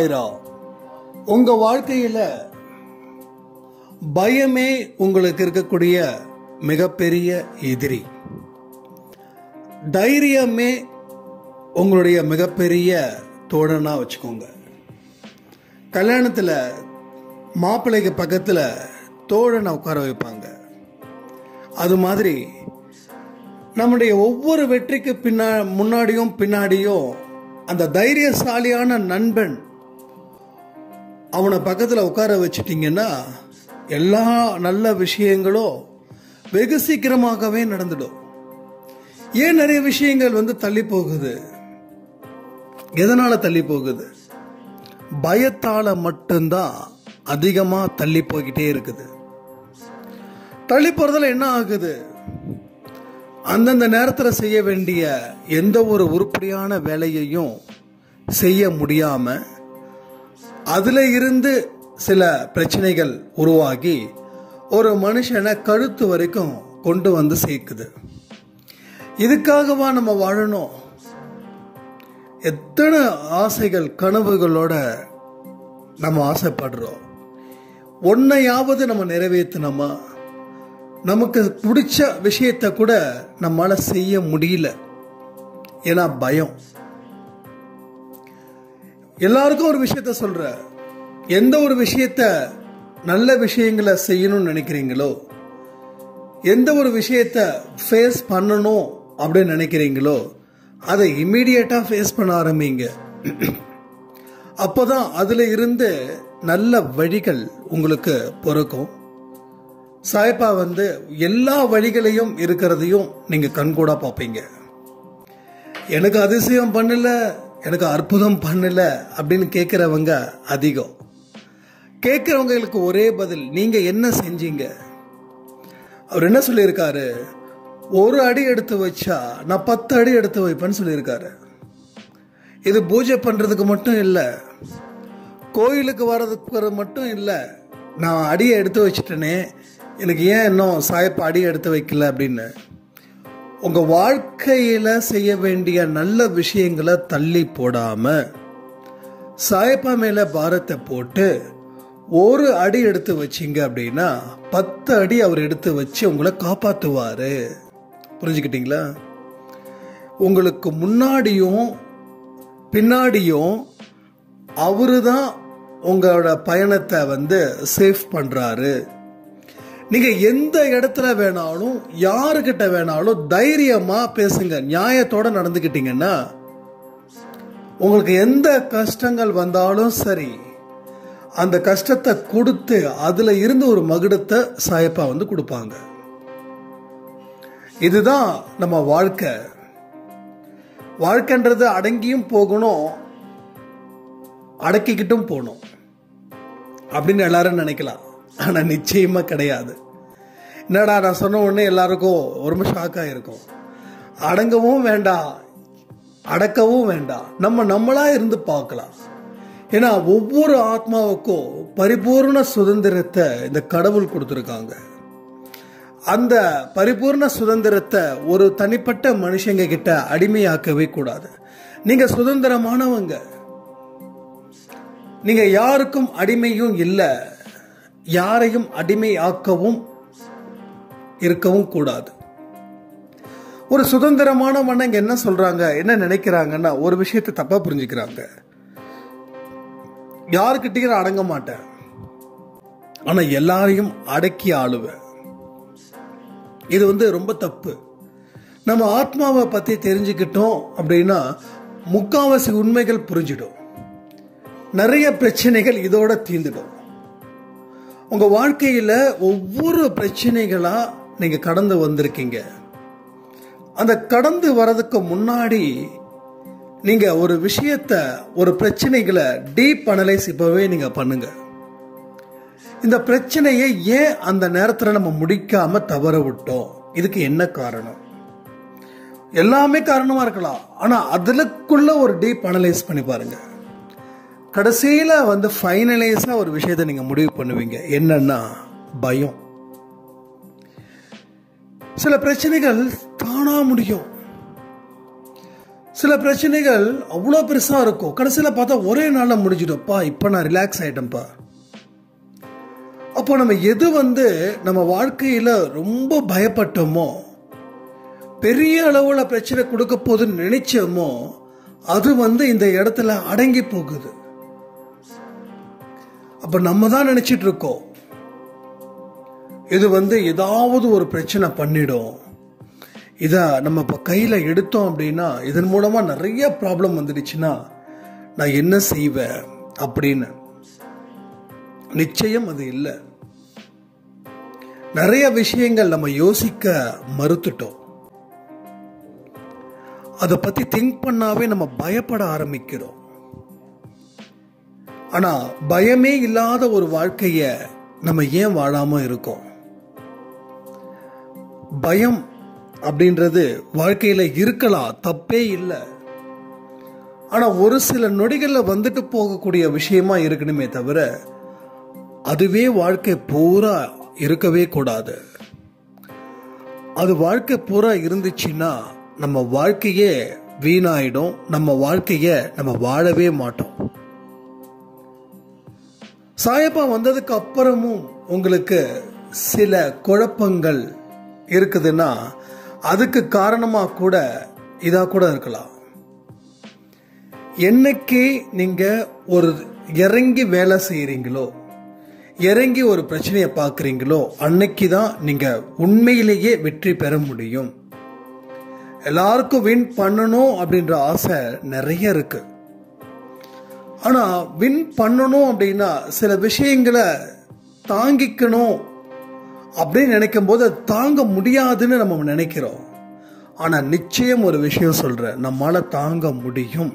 சாய்ராம் உங்க வாழ்க்கையில பயமே உங்களுக்கு இருக்கக்கூடிய மிகப்பெரிய எதிரி தைரியமே உங்களுடைய மிகப்பெரிய தோழனா வச்சுக்கோங்க கல்யாணத்தில் மாப்பிள்ளைக்கு பக்கத்தில் தோழனை உட்கார வைப்பாங்க அது மாதிரி நம்முடைய ஒவ்வொரு வெற்றிக்கு பின்னா முன்னாடியும் பின்னாடியும் அந்த தைரியசாலியான நண்பன் அவனை பக்கத்தில் உட்கார வச்சிட்டிங்கன்னா எல்லா நல்ல விஷயங்களும் வெகு சீக்கிரமாகவே நடந்துடும் ஏன் நிறைய விஷயங்கள் வந்து தள்ளி போகுது எதனால தள்ளி போகுது பயத்தால மட்டும்தான் அதிகமா தள்ளி போய்கிட்டே இருக்குது தள்ளி போறதுல என்ன ஆகுது அந்தந்த நேரத்தில் செய்ய வேண்டிய எந்த ஒரு உருப்படியான வேலையையும் செய்ய முடியாம அதுல இருந்து சில பிரச்சனைகள் உருவாகி ஒரு மனுஷனை கழுத்து வரைக்கும் கொண்டு வந்து சேர்க்குது இதுக்காகவா நம்ம வாழணும் எத்தனை ஆசைகள் கனவுகளோட நம்ம ஆசைப்படுறோம் ஒன்னையாவது நம்ம நிறைவேற்றினோமா நமக்கு பிடிச்ச விஷயத்த கூட நம்மால செய்ய முடியல ஏன்னா பயம் எல்லாருக்கும் ஒரு விஷயத்த சொல்ற எந்த ஒரு விஷயத்த நல்ல விஷயங்களை செய்யணும்னு நினைக்கிறீங்களோ எந்த ஒரு விஷயத்த ஃபேஸ் பண்ணணும் அப்படின்னு நினைக்கிறீங்களோ அதை இம்மீடியட்டா ஃபேஸ் பண்ண ஆரம்பிங்க அப்போதான் அதுல இருந்து நல்ல வழிகள் உங்களுக்கு பிறக்கும் சாய்ப்பா வந்து எல்லா வழிகளையும் இருக்கிறதையும் நீங்க கண்கூடா பார்ப்பீங்க எனக்கு அதிசயம் பண்ணல எனக்கு அற்புதம் பண்ணல அப்படின்னு கேட்கிறவங்க அதிகம் கேட்கிறவங்களுக்கு ஒரே பதில் நீங்க என்ன செஞ்சீங்க அவர் என்ன சொல்லியிருக்காரு ஒரு அடி எடுத்து வச்சா நான் பத்து அடி எடுத்து வைப்பேன்னு சொல்லியிருக்காரு இது பூஜை பண்றதுக்கு மட்டும் இல்லை கோயிலுக்கு வர்றதுக்கு மட்டும் இல்லை நான் அடியை எடுத்து வச்சுட்டேனே எனக்கு ஏன் இன்னும் சாயப்ப அடி எடுத்து வைக்கல அப்படின்னு உங்க வாழ்க்கையில செய்ய வேண்டிய நல்ல விஷயங்களை தள்ளி போடாம சாயப்பா மேல பாரத்தை போட்டு ஒரு அடி எடுத்து வச்சீங்க அப்படின்னா பத்து அடி அவர் எடுத்து வச்சு உங்களை காப்பாத்துவாரு புரிஞ்சுக்கிட்டீங்களா உங்களுக்கு முன்னாடியும் பின்னாடியும் அவரு தான் உங்களோட பயணத்தை வந்து சேஃப் பண்றாரு நீங்க எந்த இடத்துல வேணாலும் யாருக்கிட்ட வேணாலும் தைரியமா பேசுங்க நியாயத்தோட நடந்துக்கிட்டீங்கன்னா உங்களுக்கு எந்த கஷ்டங்கள் வந்தாலும் சரி அந்த கஷ்டத்தை கொடுத்து அதுல இருந்து ஒரு மகுடத்தை சாயப்பா வந்து கொடுப்பாங்க இதுதான் நம்ம வாழ்க்கை வாழ்க்கைன்றது அடங்கியும் போகணும் அடக்கிக்கிட்டும் போகணும் அப்படின்னு எல்லாரும் நினைக்கலாம் ஆனா நிச்சயமா கிடையாது என்னடா நான் சொன்ன உடனே எல்லாருக்கும் ரொம்ப ஷாக் ஆயிருக்கும் அடங்கவும் வேண்டாம் அடக்கவும் வேண்டாம் நம்ம நம்மளா இருந்து பார்க்கலாம் ஏன்னா ஒவ்வொரு ஆத்மாவுக்கும் பரிபூர்ண சுதந்திரத்தை இந்த கடவுள் கொடுத்துருக்காங்க அந்த பரிபூர்ண சுதந்திரத்தை ஒரு தனிப்பட்ட மனுஷங்க கிட்ட அடிமையாக்கவே கூடாது நீங்க சுதந்திரமானவங்க நீங்க யாருக்கும் அடிமையும் இல்லை யாரையும் அடிமையாக்கவும் இருக்கவும் கூடாது ஒரு சுதந்திரமான மன்னங்க என்ன சொல்றாங்க என்ன நினைக்கிறாங்கன்னா ஒரு விஷயத்தை தப்பா புரிஞ்சுக்கிறாங்க யாருக்கிட்டையும் நான் அடங்க மாட்டேன் ஆனா எல்லாரையும் அடக்கி ஆளுவேன் இது வந்து ரொம்ப தப்பு நம்ம ஆத்மாவை பத்தி தெரிஞ்சுக்கிட்டோம் அப்படின்னா முக்காவாசி உண்மைகள் புரிஞ்சிடும் நிறைய பிரச்சனைகள் இதோட தீர்ந்துடும் உங்க வாழ்க்கையில ஒவ்வொரு பிரச்சனைகளா நீங்க கடந்து வந்திருக்கீங்க அந்த கடந்து வர்றதுக்கு முன்னாடி நீங்க ஒரு விஷயத்த ஒரு பிரச்சனைகளை டீப் அனலைஸ் இப்பவே நீங்க பண்ணுங்க இந்த பிரச்சனையை ஏன் அந்த நேரத்தில் நம்ம முடிக்காம தவற விட்டோம் இதுக்கு என்ன காரணம் எல்லாமே காரணமா இருக்கலாம் ஆனா அதுலக்குள்ள ஒரு டீப் அனலைஸ் பண்ணி பாருங்க கடைசியில வந்து ஃபைனலைஸா ஒரு விஷயத்தை நீங்க முடிவு பண்ணுவீங்க என்னன்னா பயம் சில பிரச்சனைகள் தானா முடியும் சில பிரச்சனைகள் அவ்வளோ பெருசா இருக்கும் கடைசியில் பார்த்தா ஒரே நாளில் முடிஞ்சிடும்ப்பா இப்போ நான் ரிலாக்ஸ் ஆயிட்டேன்ப்பா அப்போ நம்ம எது வந்து நம்ம வாழ்க்கையில ரொம்ப பயப்பட்டோமோ பெரிய அளவுல பிரச்சனை கொடுக்க போதுன்னு நினைச்சோமோ அது வந்து இந்த இடத்துல அடங்கி போகுது அப்ப நம்ம தான் நினைச்சிட்டு இருக்கோம் இது வந்து ஏதாவது ஒரு பிரச்சனை பண்ணிடும் இத நம்ம இப்ப கையில எடுத்தோம் அப்படின்னா இதன் மூலமா நிறைய ப்ராப்ளம் வந்துடுச்சுன்னா நான் என்ன செய்வேன் அப்படின்னு நிச்சயம் அது இல்லை நிறைய விஷயங்கள் நம்ம யோசிக்க மறுத்துட்டோம் அதை பத்தி திங்க் பண்ணாவே நம்ம பயப்பட ஆரம்பிக்கிறோம் ஆனா பயமே இல்லாத ஒரு வாழ்க்கைய நம்ம ஏன் வாழாம இருக்கோம் பயம் அப்படின்றது வாழ்க்கையில இருக்கலாம் தப்பே இல்லை ஆனா ஒரு சில நொடிகள்ல வந்துட்டு போகக்கூடிய விஷயமா இருக்கணுமே தவிர அதுவே வாழ்க்கை பூரா இருக்கவே கூடாது அது வாழ்க்கை பூரா இருந்துச்சுன்னா நம்ம வாழ்க்கையே வீணாயிடும் நம்ம வாழ்க்கைய நம்ம வாழவே மாட்டோம் சாயப்பா வந்ததுக்கு அப்புறமும் உங்களுக்கு சில குழப்பங்கள் இருக்குதுன்னா அதுக்கு காரணமா கூட இதா கூட இருக்கலாம் என்னைக்கு நீங்க ஒரு இறங்கி வேலை செய்யறீங்களோ இறங்கி ஒரு பிரச்சனையை பார்க்குறீங்களோ அன்னைக்கு தான் நீங்க உண்மையிலேயே வெற்றி பெற முடியும் எல்லாருக்கும் வின் பண்ணணும் அப்படின்ற ஆசை நிறைய இருக்கு ஆனா வின் பண்ணணும் அப்படின்னா சில விஷயங்களை தாங்கிக்கணும் அப்படின்னு நினைக்கும் போது அது தாங்க முடியாதுன்னு நம்ம நினைக்கிறோம் ஆனா நிச்சயம் ஒரு விஷயம் சொல்றேன் நம்மால தாங்க முடியும்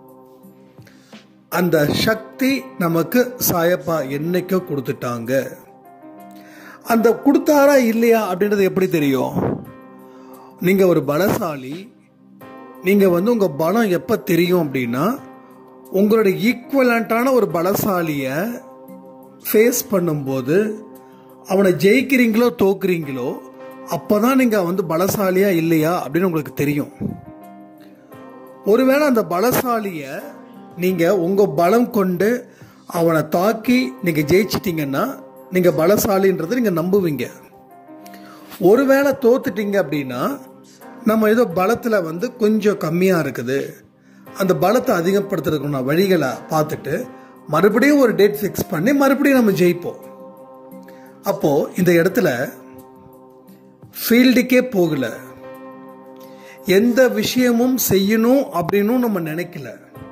அந்த சக்தி நமக்கு சாயப்பா என்னைக்கோ கொடுத்துட்டாங்க அந்த கொடுத்தாரா இல்லையா அப்படின்றது எப்படி தெரியும் நீங்க ஒரு பலசாலி நீங்க வந்து உங்க பலம் எப்ப தெரியும் அப்படின்னா உங்களுடைய ஈக்குவலண்டான ஒரு பலசாலிய ஃபேஸ் பண்ணும்போது அவனை ஜெயிக்கிறீங்களோ தோக்குறீங்களோ அப்பதான் நீங்க வந்து பலசாலியா இல்லையா அப்படின்னு உங்களுக்கு தெரியும் ஒருவேளை அந்த பலசாலிய நீங்க உங்க பலம் கொண்டு அவனை தாக்கி நீங்க ஜெயிச்சிட்டீங்கன்னா நீங்க பலசாலின்றதை நீங்க நம்புவீங்க ஒருவேளை தோத்துட்டீங்க அப்படின்னா நம்ம ஏதோ பலத்துல வந்து கொஞ்சம் கம்மியா இருக்குது அந்த பலத்தை அதிகப்படுத்துறதுக்குள்ள வழிகளை பார்த்துட்டு மறுபடியும் ஒரு டேட் ஃபிக்ஸ் பண்ணி மறுபடியும் நம்ம ஜெயிப்போம் அப்போ இந்த இடத்துல ஃபீல்டுக்கே போகல எந்த விஷயமும் செய்யணும் அப்படின்னு நம்ம நினைக்கல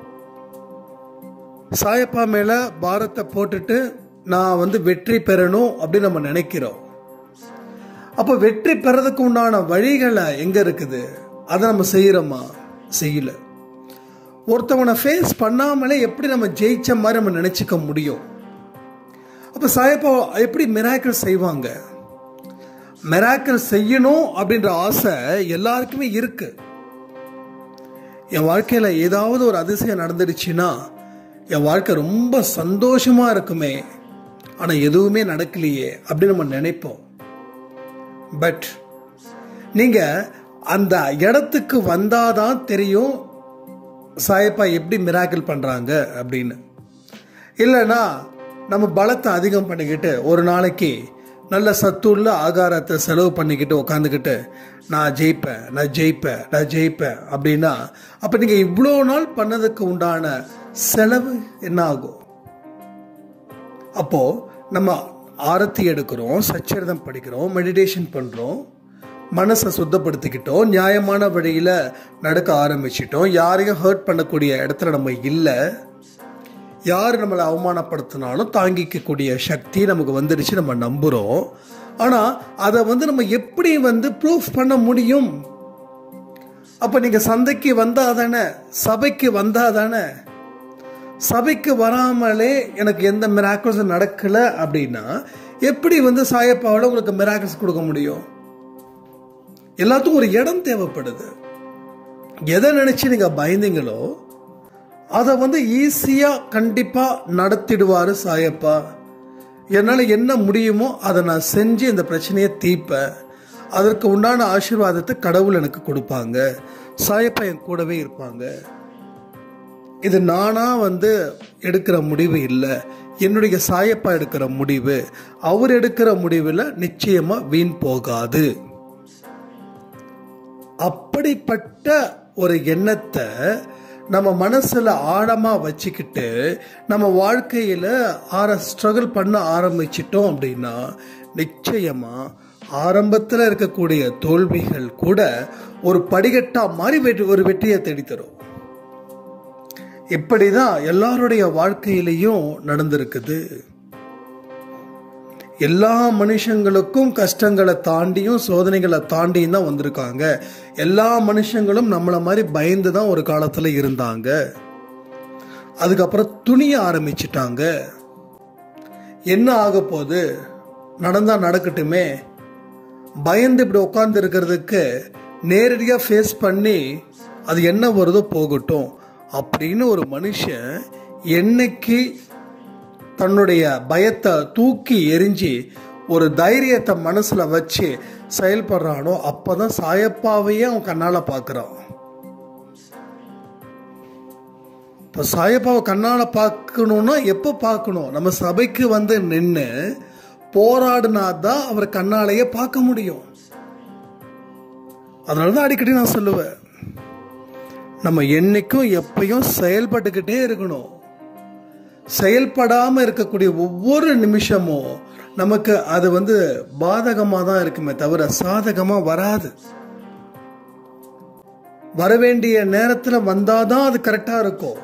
சாயப்பா மேல பாரத்தை போட்டுட்டு நான் வந்து வெற்றி பெறணும் அப்படின்னு நம்ம நினைக்கிறோம் அப்ப வெற்றி பெறதுக்கு உண்டான வழிகளை எங்க இருக்குது அதை நம்ம செய்யறோமா செய்யல ஒருத்தவனை ஃபேஸ் பண்ணாமலே எப்படி நம்ம ஜெயிச்ச மாதிரி நம்ம நினைச்சுக்க முடியும் அப்ப சாயப்பா எப்படி மிராக்கிள் செய்வாங்க மிராக்கிள் செய்யணும் அப்படின்ற ஆசை எல்லாருக்குமே இருக்கு என் வாழ்க்கையில ஏதாவது ஒரு அதிசயம் நடந்துடுச்சுன்னா என் வாழ்க்கை ரொம்ப சந்தோஷமா இருக்குமே ஆனா எதுவுமே நடக்கலையே அப்படின்னு நம்ம நினைப்போம் பட் நீங்க அந்த இடத்துக்கு வந்தாதான் தெரியும் சாயப்பா எப்படி மிராக்கிள் பண்றாங்க அப்படின்னு இல்லைன்னா நம்ம பலத்தை அதிகம் பண்ணிக்கிட்டு ஒரு நாளைக்கு நல்ல சத்துள்ள ஆகாரத்தை செலவு பண்ணிக்கிட்டு உட்காந்துக்கிட்டு நான் ஜெயிப்பேன் நான் ஜெயிப்பேன் நான் ஜெயிப்பேன் அப்படின்னா அப்போ நீங்கள் இவ்வளோ நாள் பண்ணதுக்கு உண்டான செலவு என்ன ஆகும் அப்போ நம்ம ஆரத்தி எடுக்கிறோம் சச்சரிதம் படிக்கிறோம் மெடிடேஷன் பண்ணுறோம் மனசை சுத்தப்படுத்திக்கிட்டோம் நியாயமான வழியில் நடக்க ஆரம்பிச்சிட்டோம் யாரையும் ஹர்ட் பண்ணக்கூடிய இடத்துல நம்ம இல்லை யார் நம்மளை அவமானப்படுத்தினாலும் தாங்கிக்கக்கூடிய சக்தி நமக்கு வந்துடுச்சு நம்ம நம்புகிறோம் ஆனால் அதை வந்து நம்ம எப்படி வந்து ப்ரூஃப் பண்ண முடியும் அப்போ நீங்கள் சந்தைக்கு வந்தால் தானே சபைக்கு வந்தால் தானே சபைக்கு வராமலே எனக்கு எந்த மிராக்கிள்ஸும் நடக்கலை அப்படின்னா எப்படி வந்து சாயப்பாவில் உங்களுக்கு மிராக்கிள்ஸ் கொடுக்க முடியும் எல்லாத்துக்கும் ஒரு இடம் தேவைப்படுது எதை நினைச்சு நீங்க பயந்தீங்களோ அதை வந்து ஈஸியா கண்டிப்பா நடத்திடுவாரு சாயப்பா என்னால் என்ன முடியுமோ அதை நான் செஞ்சு இந்த பிரச்சனையை தீர்ப்பேன் அதற்கு உண்டான ஆசீர்வாதத்தை கடவுள் எனக்கு கொடுப்பாங்க சாயப்பா என் கூடவே இருப்பாங்க இது நானா வந்து எடுக்கிற முடிவு இல்லை என்னுடைய சாயப்பா எடுக்கிற முடிவு அவர் எடுக்கிற முடிவில் நிச்சயமா வீண் போகாது அப்படிப்பட்ட ஒரு எண்ணத்தை நம்ம மனசுல ஆழமா வச்சுக்கிட்டு நம்ம வாழ்க்கையில ஆர ஸ்ட்ரகிள் பண்ண ஆரம்பிச்சிட்டோம் அப்படின்னா நிச்சயமா ஆரம்பத்தில் இருக்கக்கூடிய தோல்விகள் கூட ஒரு படிகட்டா மாதிரி வெற்றி ஒரு வெற்றியை தேடித்தரும் இப்படிதான் எல்லாருடைய வாழ்க்கையிலையும் நடந்திருக்குது எல்லா மனுஷங்களுக்கும் கஷ்டங்களை தாண்டியும் சோதனைகளை தாண்டியும் தான் வந்திருக்காங்க எல்லா மனுஷங்களும் நம்மள மாதிரி பயந்து தான் ஒரு காலத்துல இருந்தாங்க அதுக்கப்புறம் துணிய ஆரம்பிச்சிட்டாங்க என்ன ஆக போகுது நடந்தா நடக்கட்டுமே பயந்து இப்படி உட்கார்ந்து இருக்கிறதுக்கு நேரடியாக ஃபேஸ் பண்ணி அது என்ன வருதோ போகட்டும் அப்படின்னு ஒரு மனுஷன் என்னைக்கு தன்னுடைய பயத்தை தூக்கி எரிஞ்சு ஒரு தைரியத்தை மனசுல வச்சு செயல்படுறானோ அப்பதான் சாயப்பாவையே அவன் கண்ணால பார்க்கறான் இப்போ சாயப்பாவை கண்ணால பார்க்கணும்னா எப்போ பார்க்கணும் நம்ம சபைக்கு வந்து நின்று போராடினா தான் அவர் கண்ணாலேயே பார்க்க முடியும் அதனால தான் அடிக்கடி நான் சொல்லுவேன் நம்ம என்னைக்கும் எப்பயும் செயல்பட்டுக்கிட்டே இருக்கணும் செயல்படாம இருக்கக்கூடிய ஒவ்வொரு நிமிஷமும் நமக்கு அது வந்து பாதகமாக தான் இருக்குமே தவிர சாதகமாக வராது வர வேண்டிய நேரத்தில் வந்தாதான் அது கரெக்டாக இருக்கும்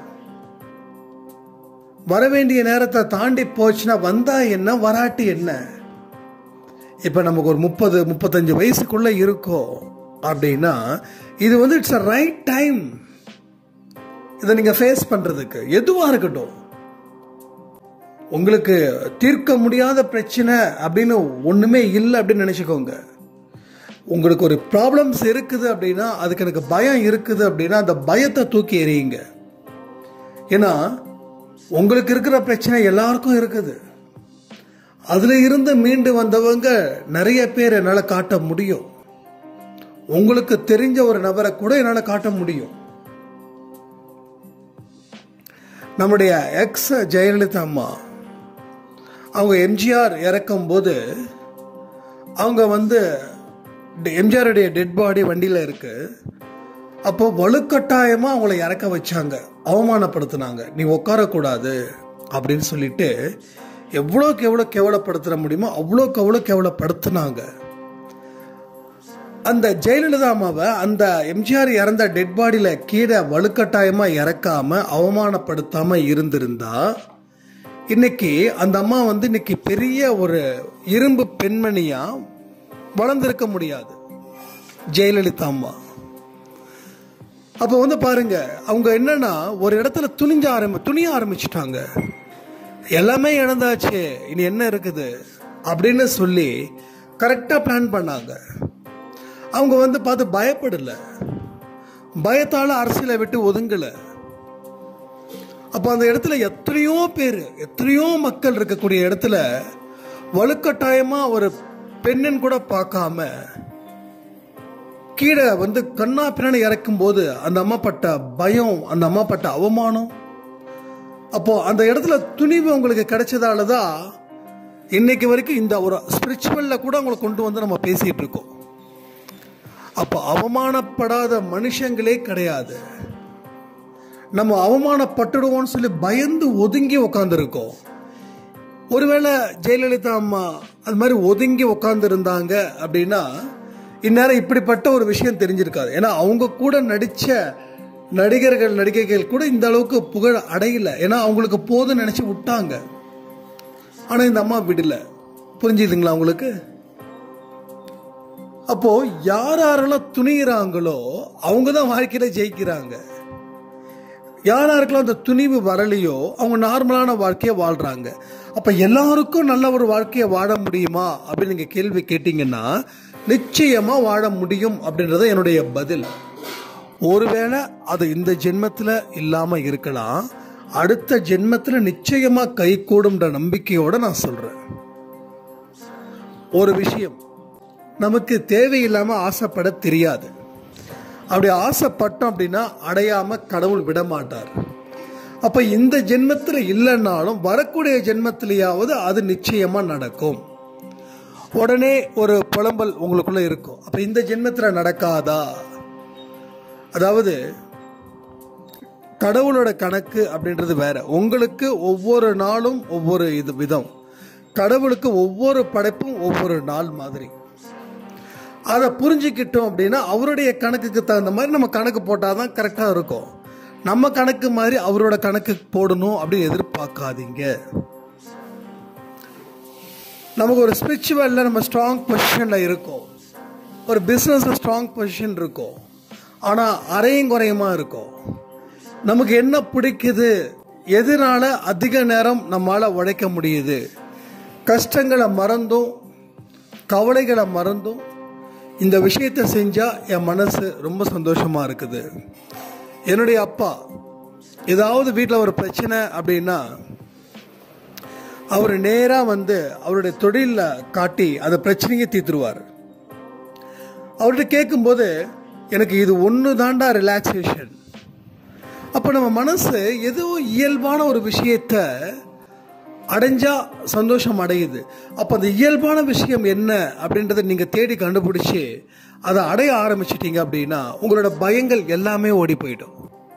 வர வேண்டிய நேரத்தை தாண்டி போச்சுன்னா வந்தா என்ன வராட்டி என்ன இப்போ நமக்கு ஒரு முப்பது முப்பத்தஞ்சு வயசுக்குள்ள இருக்கோம் அப்படின்னா இது வந்து இட்ஸ் அ ரைட் டைம் இதை நீங்க ஃபேஸ் பண்றதுக்கு எதுவா இருக்கட்டும் உங்களுக்கு தீர்க்க முடியாத பிரச்சனை அப்படின்னு ஒண்ணுமே இல்லை அப்படின்னு நினைச்சுக்கோங்க உங்களுக்கு ஒரு ப்ராப்ளம்ஸ் இருக்குது அப்படின்னா அதுக்கு எனக்கு பயம் இருக்குது அப்படின்னா அந்த பயத்தை தூக்கி எறியுங்க ஏன்னா உங்களுக்கு இருக்கிற பிரச்சனை எல்லாருக்கும் இருக்குது அதுல இருந்து மீண்டு வந்தவங்க நிறைய பேர் என்னால் காட்ட முடியும் உங்களுக்கு தெரிஞ்ச ஒரு நபரை கூட என்னால் காட்ட முடியும் நம்முடைய எக்ஸ் ஜெயலலிதா அம்மா அவங்க எம்ஜிஆர் இறக்கும் போது அவங்க வந்து எம்ஜிஆருடைய டெட் பாடி வண்டியில் இருக்கு அப்போ வலுக்கட்டாயமாக அவங்கள இறக்க வச்சாங்க அவமானப்படுத்தினாங்க நீ உட்காரக்கூடாது அப்படின்னு சொல்லிட்டு எவ்வளோக்கு எவ்வளோ கேவலப்படுத்த முடியுமோ அவ்வளோக்கு அவ்வளோ கேவலப்படுத்தினாங்க அந்த ஜெயலலிதா அம்மாவை அந்த எம்ஜிஆர் இறந்த டெட் பாடியில கீழே வலுக்கட்டாயமா இறக்காம அவமானப்படுத்தாம இருந்திருந்தா இன்னைக்கு அந்த அம்மா வந்து இன்னைக்கு பெரிய ஒரு இரும்பு பெண்மணியா வளர்ந்திருக்க முடியாது ஜெயலலிதா அம்மா அப்போ வந்து பாருங்க அவங்க என்னன்னா ஒரு இடத்துல துணிஞ்ச ஆரம்பி துணிய ஆரம்பிச்சிட்டாங்க எல்லாமே இழந்தாச்சு இனி என்ன இருக்குது அப்படின்னு சொல்லி கரெக்டாக பிளான் பண்ணாங்க அவங்க வந்து பார்த்து பயப்படல பயத்தால அரசியலை விட்டு ஒதுங்கல அப்போ அந்த இடத்துல எத்தனையோ பேர் எத்தனையோ மக்கள் இருக்கக்கூடிய இடத்துல வலுக்கட்டாயமா ஒரு பெண்ணன் கூட பார்க்காம கீழே வந்து கண்ணா பின்னாடி இறக்கும் போது அந்த அம்மா பட்ட பயம் அந்த அம்மா பட்ட அவமானம் அப்போ அந்த இடத்துல துணிவு உங்களுக்கு கிடைச்சதால தான் இன்னைக்கு வரைக்கும் இந்த ஒரு ஸ்பிரிச்சுவல்ல கூட உங்களை கொண்டு வந்து நம்ம பேசிட்டு இருக்கோம் அப்போ அவமானப்படாத மனுஷங்களே கிடையாது நம்ம அவமானப்பட்டுடுவோம்னு சொல்லி பயந்து ஒதுங்கி உக்காந்துருக்கோம் ஒருவேளை ஜெயலலிதா அம்மா அது மாதிரி ஒதுங்கி உட்கார்ந்து இருந்தாங்க அப்படின்னா இந்நேரம் இப்படிப்பட்ட ஒரு விஷயம் தெரிஞ்சிருக்காது ஏன்னா அவங்க கூட நடிச்ச நடிகர்கள் நடிகைகள் கூட இந்த அளவுக்கு புகழ் அடையல ஏன்னா அவங்களுக்கு போதும் நினைச்சு விட்டாங்க ஆனா இந்த அம்மா விடல புரிஞ்சுதுங்களா உங்களுக்கு அப்போ யார் யாரெல்லாம் துணிகிறாங்களோ அவங்க தான் வாழ்க்கையில ஜெயிக்கிறாங்க யார் யாருக்கெல்லாம் அந்த துணிவு வரலையோ அவங்க நார்மலான வாழ்க்கையை வாழ்றாங்க அப்ப எல்லாருக்கும் நல்ல ஒரு வாழ்க்கையை வாழ முடியுமா அப்படின்னு நீங்க கேள்வி கேட்டீங்கன்னா நிச்சயமா வாழ முடியும் அப்படின்றது என்னுடைய பதில் ஒருவேளை அது இந்த ஜென்மத்துல இல்லாம இருக்கலாம் அடுத்த ஜென்மத்துல நிச்சயமா கை கூடும்ன்ற நம்பிக்கையோட நான் சொல்றேன் ஒரு விஷயம் நமக்கு தேவையில்லாம ஆசைப்பட தெரியாது அப்படி ஆசைப்பட்டோம் அப்படின்னா அடையாம கடவுள் விட மாட்டார் அப்ப இந்த ஜென்மத்தில் இல்லைன்னாலும் வரக்கூடிய ஜென்மத்திலேயாவது அது நிச்சயமா நடக்கும் உடனே ஒரு புலம்பல் உங்களுக்குள்ள இருக்கும் அப்ப இந்த ஜென்மத்தில் நடக்காதா அதாவது கடவுளோட கணக்கு அப்படின்றது வேற உங்களுக்கு ஒவ்வொரு நாளும் ஒவ்வொரு இது விதம் கடவுளுக்கு ஒவ்வொரு படைப்பும் ஒவ்வொரு நாள் மாதிரி அதை புரிஞ்சுக்கிட்டோம் அப்படின்னா அவருடைய கணக்குக்கு தகுந்த மாதிரி நம்ம கணக்கு போட்டால் தான் கரெக்டாக இருக்கும் நம்ம கணக்கு மாதிரி அவரோட கணக்கு போடணும் அப்படின்னு எதிர்பார்க்காதீங்க நமக்கு ஒரு ஸ்பிரிச்சுவலில் நம்ம ஸ்ட்ராங் பொசிஷனில் இருக்கோம் ஒரு பிஸ்னஸில் ஸ்ட்ராங் பொசிஷன் இருக்கும் ஆனால் அரையும் குறையுமா இருக்கும் நமக்கு என்ன பிடிக்குது எதனால அதிக நேரம் நம்மளால் உழைக்க முடியுது கஷ்டங்களை மறந்தும் கவலைகளை மறந்தும் இந்த விஷயத்தை செஞ்சால் என் மனசு ரொம்ப சந்தோஷமாக இருக்குது என்னுடைய அப்பா ஏதாவது வீட்டில் ஒரு பிரச்சனை அப்படின்னா அவர் நேராக வந்து அவருடைய தொழிலில் காட்டி அந்த பிரச்சனையை தீர்த்துருவார் அவர்கிட்ட கேட்கும்போது எனக்கு இது ஒன்று தாண்டா ரிலாக்ஸேஷன் அப்போ நம்ம மனசு ஏதோ இயல்பான ஒரு விஷயத்த அடைஞ்சா சந்தோஷம் அடையுது அப்போ அந்த இயல்பான விஷயம் என்ன அப்படின்றத நீங்கள் தேடி கண்டுபிடிச்சி அதை அடைய ஆரம்பிச்சிட்டீங்க அப்படின்னா உங்களோட பயங்கள் எல்லாமே ஓடி போயிடும்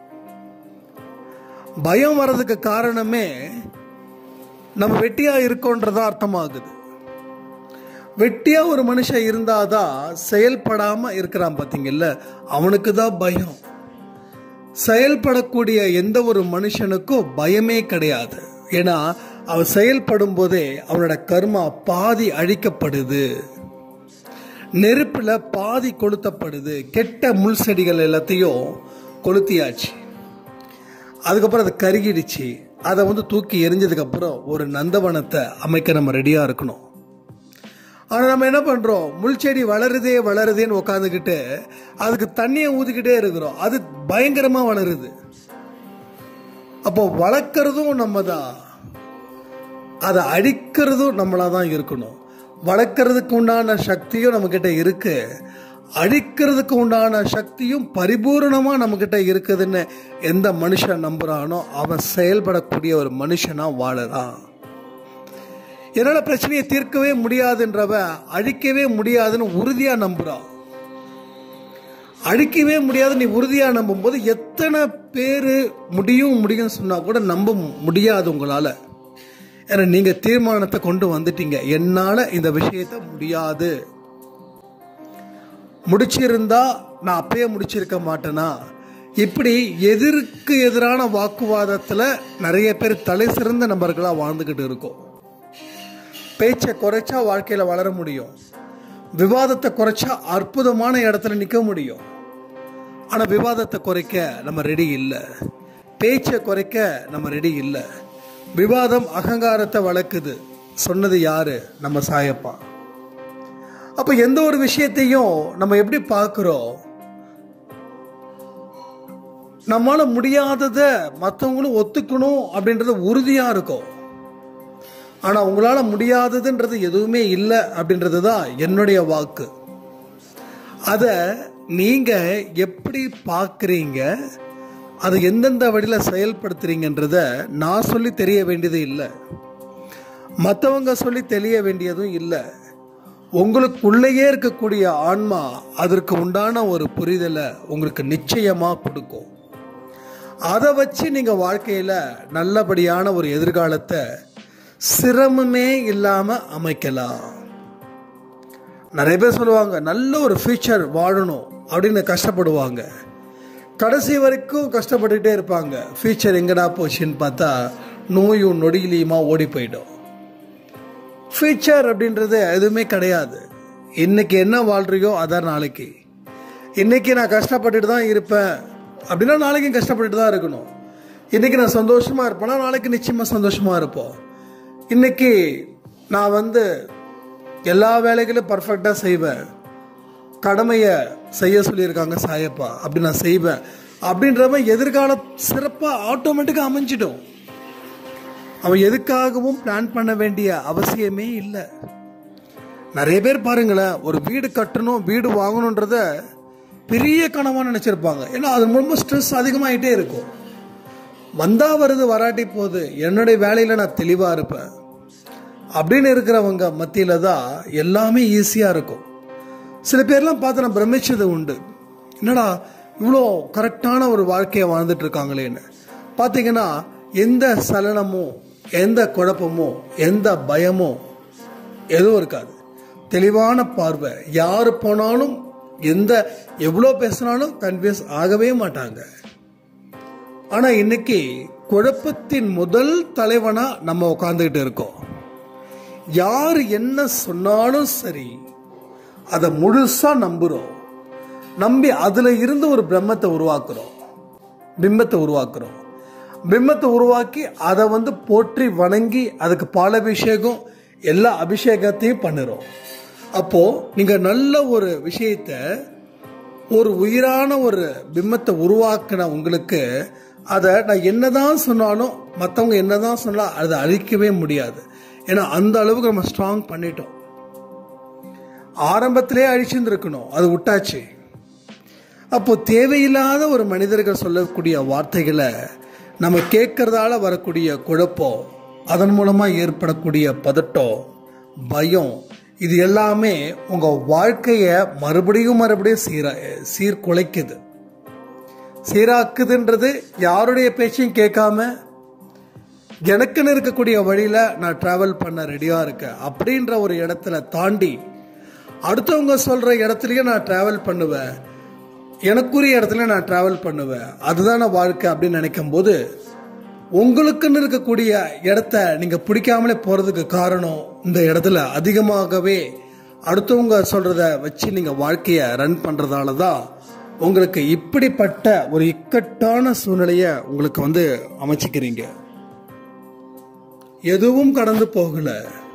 பயம் வர்றதுக்கு காரணமே நம்ம வெட்டியா இருக்கோன்றதா அர்த்தமாகுது வெட்டியா ஒரு மனுஷன் இருந்தாதான் செயல்படாம இருக்கிறான் பாத்தீங்கல்ல அவனுக்கு தான் பயம் செயல்படக்கூடிய எந்த ஒரு மனுஷனுக்கும் பயமே கிடையாது ஏன்னா அவன் செயல்படும் போதே அவனோட கர்மா பாதி அழிக்கப்படுது நெருப்புல பாதி கொளுத்தப்படுது கெட்ட முள் செடிகள் எல்லாத்தையும் கொளுத்தியாச்சு அதுக்கப்புறம் அது கருகிடுச்சு அதை வந்து தூக்கி எரிஞ்சதுக்கு அப்புறம் ஒரு நந்தவனத்தை அமைக்க நம்ம ரெடியா இருக்கணும் ஆனா நம்ம என்ன பண்றோம் முள் செடி வளருதே வளருதேன்னு உட்காந்துக்கிட்டு அதுக்கு தண்ணியை ஊத்திக்கிட்டே இருக்கிறோம் அது பயங்கரமா வளருது அப்போ வளர்க்கறதும் நம்ம தான் அதை அழிக்கிறதும் நம்மளா தான் இருக்கணும் வளர்க்கறதுக்கு உண்டான சக்தியும் நம்ம கிட்ட இருக்கு அழிக்கிறதுக்கு உண்டான சக்தியும் பரிபூர்ணமா நம்ம கிட்ட இருக்குதுன்னு எந்த மனுஷன் நம்புறானோ அவன் செயல்படக்கூடிய ஒரு மனுஷனா வாழறான் என்னால பிரச்சனையை தீர்க்கவே முடியாதுன்றவன் அழிக்கவே முடியாதுன்னு உறுதியா நம்புறான் அழிக்கவே முடியாது நீ உறுதியா நம்பும் போது எத்தனை பேரு முடியும் முடியும் சொன்னா கூட நம்ப முடியாது உங்களால ஏன்னா நீங்க தீர்மானத்தை கொண்டு வந்துட்டீங்க என்னால இந்த விஷயத்த முடியாது முடிச்சிருந்தா நான் அப்பயே முடிச்சிருக்க மாட்டேனா இப்படி எதிர்க்கு எதிரான வாக்குவாதத்துல நிறைய பேர் தலை சிறந்த நபர்களா வாழ்ந்துகிட்டு இருக்கோம் பேச்சை குறைச்சா வாழ்க்கையில வளர முடியும் விவாதத்தை குறைச்சா அற்புதமான இடத்துல நிக்க முடியும் ஆனா விவாதத்தை குறைக்க நம்ம ரெடி இல்லை பேச்சை குறைக்க நம்ம ரெடி இல்லை விவாதம் அகங்காரத்தை வளர்க்குது சொன்னது யாரு நம்ம சாயப்பா அப்ப எந்த ஒரு விஷயத்தையும் நம்ம எப்படி பார்க்கிறோம் நம்மளால முடியாதத மற்றவங்களும் ஒத்துக்கணும் அப்படின்றது உறுதியா இருக்கும் ஆனா உங்களால முடியாததுன்றது எதுவுமே இல்லை அப்படின்றது தான் என்னுடைய வாக்கு அத நீங்க எப்படி பார்க்குறீங்க அதை எந்தெந்த வழியில் செயல்படுத்துறீங்கன்றத நான் சொல்லி தெரிய வேண்டியது இல்லை மற்றவங்க சொல்லி தெரிய வேண்டியதும் இல்லை உங்களுக்குள்ளேயே இருக்கக்கூடிய ஆன்மா அதற்கு உண்டான ஒரு புரிதலை உங்களுக்கு நிச்சயமாக கொடுக்கும் அதை வச்சு நீங்கள் வாழ்க்கையில் நல்லபடியான ஒரு எதிர்காலத்தை சிரமமே இல்லாமல் அமைக்கலாம் நிறைய பேர் சொல்லுவாங்க நல்ல ஒரு ஃபியூச்சர் வாழணும் அப்படின்னு கஷ்டப்படுவாங்க கடைசி வரைக்கும் கஷ்டப்பட்டுட்டே இருப்பாங்க ஃபியூச்சர் எங்கடா போச்சுன்னு பார்த்தா நோயும் நொடியிலையுமா ஓடி போயிடும் ஃபியூச்சர் அப்படின்றது எதுவுமே கிடையாது இன்னைக்கு என்ன வாழ்றியோ அதான் நாளைக்கு இன்னைக்கு நான் கஷ்டப்பட்டுட்டு தான் இருப்பேன் அப்படின்னா நாளைக்கும் கஷ்டப்பட்டுட்டு தான் இருக்கணும் இன்னைக்கு நான் சந்தோஷமா இருப்பேன்னா நாளைக்கு நிச்சயமா சந்தோஷமா இருப்போம் இன்னைக்கு நான் வந்து எல்லா வேலைகளும் பர்ஃபெக்டாக செய்வேன் கடமையை செய்ய சொல்லியிருக்காங்க சாயப்பா அப்படி நான் செய்வேன் அப்படின்றவன் எதிர்கால சிறப்பாக ஆட்டோமேட்டிக்காக அமைஞ்சிடும் அவன் எதுக்காகவும் பிளான் பண்ண வேண்டிய அவசியமே இல்லை நிறைய பேர் பாருங்களேன் ஒரு வீடு கட்டணும் வீடு வாங்கணுன்றத பெரிய கனவா நினைச்சிருப்பாங்க ஏன்னா அது ரொம்ப ஸ்ட்ரெஸ் அதிகமாயிட்டே இருக்கும் வந்தா வருது வராட்டி போகுது என்னுடைய வேலையில நான் தெளிவா இருப்பேன் அப்படின்னு இருக்கிறவங்க மத்தியில தான் எல்லாமே ஈஸியா இருக்கும் சில பேர்லாம் பார்த்து நான் பிரமிச்சது உண்டு என்னடா இவ்வளோ கரெக்டான ஒரு வாழ்க்கையை வாழ்ந்துட்டு இருக்காங்களேன்னு பார்த்தீங்கன்னா எந்த சலனமும் எந்த குழப்பமோ எந்த பயமோ எதுவும் இருக்காது தெளிவான பார்வை யார் போனாலும் எந்த எவ்வளோ பேசினாலும் கன்வின்ஸ் ஆகவே மாட்டாங்க ஆனா இன்னைக்கு குழப்பத்தின் முதல் தலைவனா நம்ம உட்காந்துக்கிட்டு இருக்கோம் யார் என்ன சொன்னாலும் சரி அதை முழுசா நம்புறோம் நம்பி அதுல இருந்து ஒரு பிரம்மத்தை உருவாக்குறோம் பிம்பத்தை உருவாக்குறோம் பிம்பத்தை உருவாக்கி அதை வந்து போற்றி வணங்கி அதுக்கு பாலாபிஷேகம் எல்லா அபிஷேகத்தையும் பண்ணுறோம் அப்போ நீங்க நல்ல ஒரு விஷயத்த ஒரு உயிரான ஒரு பிம்பத்தை உருவாக்கின உங்களுக்கு அதை நான் என்னதான் சொன்னாலும் மற்றவங்க என்னதான் சொன்னாலும் அதை அழிக்கவே முடியாது ஏன்னா அந்த அளவுக்கு நம்ம ஸ்ட்ராங் பண்ணிட்டோம் ஆரம்பத்திலே அழிச்சிருந்துருக்கணும் அது விட்டாச்சு அப்போ தேவையில்லாத ஒரு மனிதர்கள் சொல்லக்கூடிய வார்த்தைகளை நம்ம கேட்கறதால வரக்கூடிய குழப்பம் அதன் மூலமா ஏற்படக்கூடிய பதட்டம் பயம் இது எல்லாமே உங்க வாழ்க்கைய மறுபடியும் மறுபடியும் சீரா சீர்குலைக்குது சீராக்குதுன்றது யாருடைய பேச்சையும் கேட்காம எனக்குன்னு இருக்கக்கூடிய வழியில நான் டிராவல் பண்ண ரெடியா இருக்கேன் அப்படின்ற ஒரு இடத்துல தாண்டி அடுத்தவங்க சொல்ற இடத்துலயே நான் டிராவல் பண்ணுவேன் எனக்குரிய இடத்துல நான் டிராவல் பண்ணுவேன் அதுதான வாழ்க்கை அப்படின்னு நினைக்கும் போது உங்களுக்குன்னு இருக்கக்கூடிய இடத்த நீங்க பிடிக்காமலே போறதுக்கு காரணம் இந்த இடத்துல அதிகமாகவே அடுத்தவங்க சொல்றத வச்சு நீங்க வாழ்க்கைய ரன் பண்றதால தான் உங்களுக்கு இப்படிப்பட்ட ஒரு இக்கட்டான சூழ்நிலைய உங்களுக்கு வந்து அமைச்சுக்கிறீங்க எதுவும் கடந்து போகல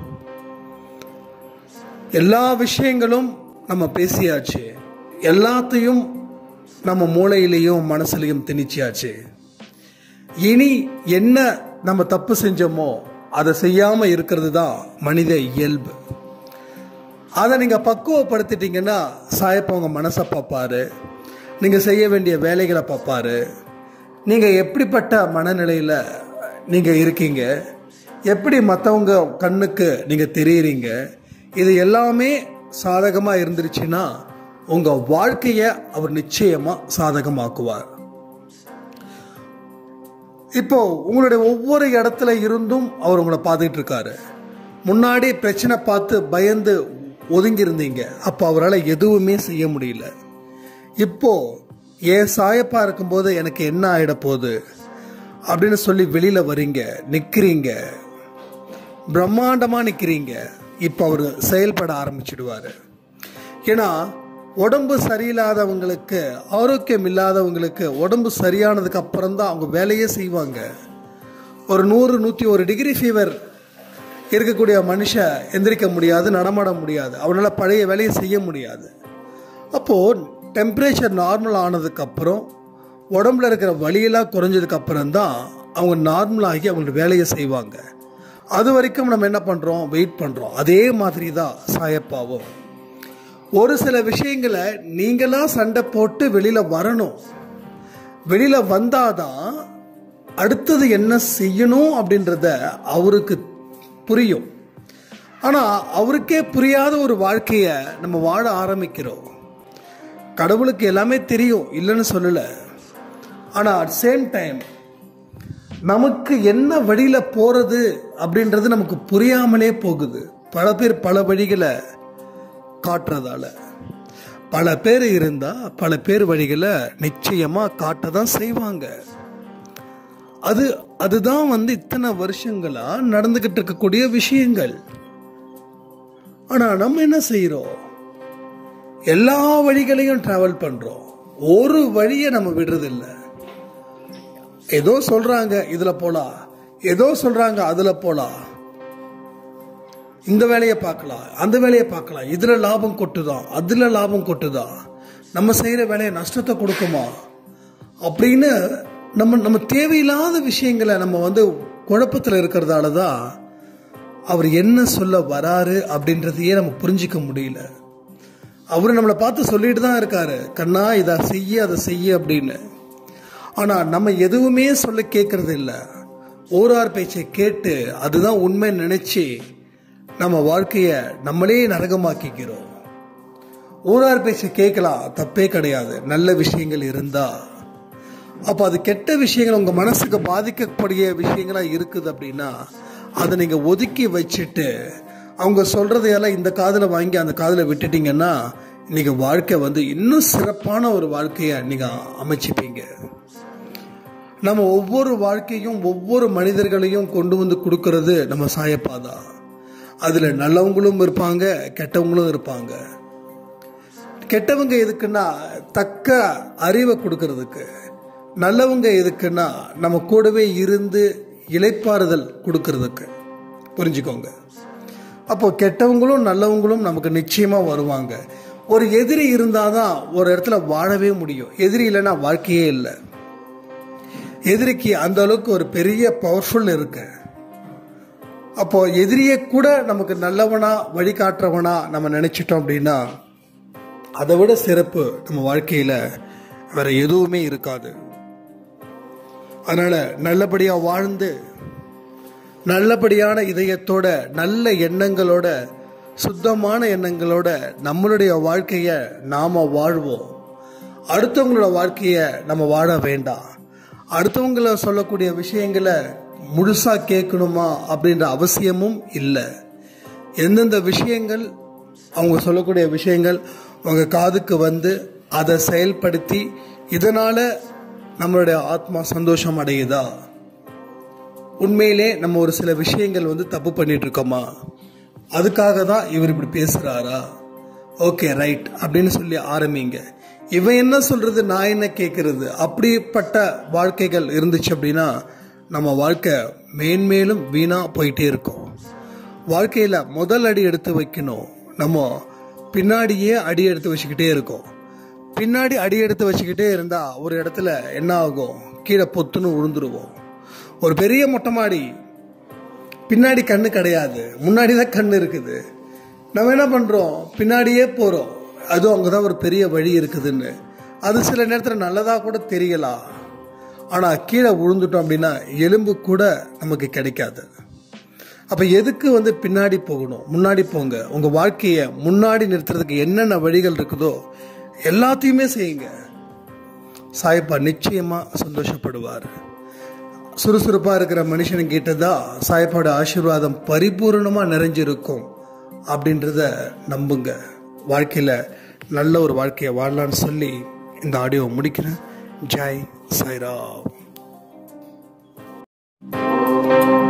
எல்லா விஷயங்களும் நம்ம பேசியாச்சு எல்லாத்தையும் நம்ம மூளையிலையும் மனசுலையும் திணிச்சியாச்சு இனி என்ன நம்ம தப்பு செஞ்சோமோ அதை செய்யாம இருக்கிறது தான் மனித இயல்பு அதை நீங்க பக்குவப்படுத்திட்டீங்கன்னா சாயப்ப உங்க மனசை பார்ப்பாரு நீங்க செய்ய வேண்டிய வேலைகளை பார்ப்பாரு நீங்க எப்படிப்பட்ட மனநிலையில நீங்க இருக்கீங்க எப்படி மற்றவங்க கண்ணுக்கு நீங்க தெரியுறீங்க இது எல்லாமே சாதகமா இருந்துருச்சுன்னா உங்க வாழ்க்கைய அவர் நிச்சயமா சாதகமாக்குவார் இப்போ உங்களுடைய ஒவ்வொரு இடத்துல இருந்தும் அவர் உங்களை பார்த்துட்டு இருக்காரு முன்னாடி பிரச்சனை பார்த்து பயந்து ஒதுங்கி இருந்தீங்க அப்போ அவரால் எதுவுமே செய்ய முடியல இப்போ ஏன் சாயப்பா இருக்கும்போது எனக்கு என்ன ஆயிட போகுது அப்படின்னு சொல்லி வெளியில வரீங்க நிக்கிறீங்க பிரம்மாண்டமா நிக்கிறீங்க இப்போ அவர் செயல்பட ஆரம்பிச்சிடுவாரு ஏன்னா உடம்பு சரியில்லாதவங்களுக்கு ஆரோக்கியம் இல்லாதவங்களுக்கு உடம்பு சரியானதுக்கு அப்புறம் தான் அவங்க வேலையே செய்வாங்க ஒரு நூறு நூற்றி ஒரு டிகிரி ஃபீவர் இருக்கக்கூடிய மனுஷன் எந்திரிக்க முடியாது நடமாட முடியாது அவனால் பழைய வேலையை செய்ய முடியாது அப்போது டெம்பரேச்சர் நார்மல் ஆனதுக்கப்புறம் உடம்புல இருக்கிற வலியெல்லாம் குறைஞ்சதுக்கு அப்புறம் தான் அவங்க நார்மலாகி அவங்களோட வேலையை செய்வாங்க அது வரைக்கும் நம்ம என்ன பண்ணுறோம் வெயிட் பண்ணுறோம் அதே மாதிரி தான் சாயப்பாவும் ஒரு சில விஷயங்களை நீங்களா சண்டை போட்டு வெளியில வரணும் வெளியில வந்தாதான் அடுத்தது என்ன செய்யணும் அப்படின்றத அவருக்கு புரியும் ஆனா அவருக்கே புரியாத ஒரு வாழ்க்கைய நம்ம வாழ ஆரம்பிக்கிறோம் கடவுளுக்கு எல்லாமே தெரியும் இல்லைன்னு சொல்லல ஆனா அட் சேம் டைம் நமக்கு என்ன வழியில போறது அப்படின்றது நமக்கு புரியாமலே போகுது பல பேர் பல வழிகளை காட்டுறதால பல பேர் இருந்தா பல பேர் வழிகளை நிச்சயமா காட்ட தான் செய்வாங்க அது அதுதான் வந்து இத்தனை வருஷங்களா நடந்துகிட்டு இருக்கக்கூடிய விஷயங்கள் ஆனா நம்ம என்ன செய்யறோம் எல்லா வழிகளையும் டிராவல் பண்றோம் ஒரு வழியை நம்ம விடுறதில்ல ஏதோ சொல்றாங்க இதுல போலாம் ஏதோ சொல்றாங்க அதுல போலாம் இந்த வேலையை பார்க்கலாம் அந்த வேலையை பார்க்கலாம் இதுல லாபம் கொட்டுதான் அதுல லாபம் கொட்டுதான் நம்ம செய்யற வேலையை நஷ்டத்தை கொடுக்குமா அப்படின்னு நம்ம நம்ம தேவையில்லாத விஷயங்களை நம்ம வந்து குழப்பத்தில் இருக்கிறதால தான் அவர் என்ன சொல்ல வராரு அப்படின்றதையே நம்ம புரிஞ்சிக்க முடியல அவர் நம்மளை பார்த்து சொல்லிட்டு தான் இருக்காரு கண்ணா இதை செய்ய அதை செய்ய அப்படின்னு ஆனா நம்ம எதுவுமே சொல்ல கேட்கறது இல்லை ஓரார் பேச்சை கேட்டு அதுதான் உண்மை நினைச்சு நம்ம வாழ்க்கைய நம்மளே நரகமாக்கிக்கிறோம் ஊரார் பேச்சை கேட்கலாம் தப்பே கிடையாது நல்ல விஷயங்கள் இருந்தா அப்போ அது கெட்ட விஷயங்கள் உங்க மனசுக்கு பாதிக்கக்கூடிய விஷயங்களா இருக்குது அப்படின்னா அதை நீங்க ஒதுக்கி வச்சுட்டு அவங்க சொல்றதையெல்லாம் இந்த காதில் வாங்கி அந்த காதில் விட்டுட்டீங்கன்னா இன்னைக்கு வாழ்க்கை வந்து இன்னும் சிறப்பான ஒரு வாழ்க்கையை நீங்க அமைச்சிப்பீங்க நம்ம ஒவ்வொரு வாழ்க்கையும் ஒவ்வொரு மனிதர்களையும் கொண்டு வந்து கொடுக்கறது நம்ம சாயப்பாதான் அதுல நல்லவங்களும் இருப்பாங்க கெட்டவங்களும் இருப்பாங்க கெட்டவங்க எதுக்குன்னா தக்க அறிவை கொடுக்கறதுக்கு நல்லவங்க எதுக்குன்னா நம்ம கூடவே இருந்து இலைப்பாறுதல் கொடுக்கறதுக்கு புரிஞ்சுக்கோங்க அப்போ கெட்டவங்களும் நல்லவங்களும் நமக்கு நிச்சயமா வருவாங்க ஒரு எதிரி இருந்தாதான் ஒரு இடத்துல வாழவே முடியும் எதிரி இல்லைன்னா வாழ்க்கையே இல்லை எதிரிக்கு அந்த அளவுக்கு ஒரு பெரிய பவர்ஃபுல் இருக்கு அப்போ எதிரியை கூட நமக்கு நல்லவனா வழிகாட்டுறவனா நம்ம நினைச்சிட்டோம் அப்படின்னா அதை விட சிறப்பு நம்ம வாழ்க்கையில வேற எதுவுமே இருக்காது அதனால நல்லபடியா வாழ்ந்து நல்லபடியான இதயத்தோட நல்ல எண்ணங்களோட சுத்தமான எண்ணங்களோட நம்மளுடைய வாழ்க்கைய நாம வாழ்வோம் அடுத்தவங்களோட வாழ்க்கைய நம்ம வாழ வேண்டாம் அடுத்தவங்கள சொல்லக்கூடிய விஷயங்களை முழுசா கேட்கணுமா அப்படின்ற அவசியமும் இல்லை எந்தெந்த விஷயங்கள் அவங்க சொல்லக்கூடிய விஷயங்கள் உங்க காதுக்கு வந்து அதை செயல்படுத்தி இதனால நம்மளுடைய ஆத்மா சந்தோஷம் அடையுதா உண்மையிலே நம்ம ஒரு சில விஷயங்கள் வந்து தப்பு பண்ணிட்டு இருக்கோமா அதுக்காக தான் இவர் இப்படி பேசுறாரா ஓகே ரைட் அப்படின்னு சொல்லி ஆரம்பிங்க இவன் என்ன சொல்றது நான் என்ன கேட்கறது அப்படிப்பட்ட வாழ்க்கைகள் இருந்துச்சு அப்படின்னா நம்ம வாழ்க்கை மேன்மேலும் வீணா போயிட்டே இருக்கும் வாழ்க்கையில முதல் அடி எடுத்து வைக்கணும் நம்ம பின்னாடியே அடி எடுத்து வச்சுக்கிட்டே இருக்கோம் பின்னாடி அடி எடுத்து வச்சுக்கிட்டே இருந்தா ஒரு இடத்துல என்ன ஆகும் கீழே பொத்துன்னு விழுந்துருவோம் ஒரு பெரிய மொட்டை மாடி பின்னாடி கண்ணு கிடையாது முன்னாடி தான் கண்ணு இருக்குது நம்ம என்ன பண்றோம் பின்னாடியே போறோம் அதுவும் அங்கதான் ஒரு பெரிய வழி இருக்குதுன்னு அது சில நேரத்தில் நல்லதா கூட தெரியலாம் ஆனா கீழே விழுந்துட்டோம் அப்படின்னா எலும்பு கூட நமக்கு கிடைக்காது அப்ப எதுக்கு வந்து பின்னாடி போகணும் முன்னாடி போங்க உங்க வாழ்க்கைய முன்னாடி நிறுத்துறதுக்கு என்னென்ன வழிகள் இருக்குதோ எல்லாத்தையுமே செய்யுங்க சாயப்பா நிச்சயமா சந்தோஷப்படுவார் சுறுசுறுப்பா இருக்கிற மனுஷன் கிட்டதான் சாயப்பாவோட ஆசீர்வாதம் பரிபூர்ணமா நிறைஞ்சிருக்கும் அப்படின்றத நம்புங்க வாழ்க்கையில நல்ல ஒரு வாழ்க்கையை வாழலான்னு சொல்லி இந்த ஆடியோ முடிக்கிறேன் ஜெய் சாய்ராம்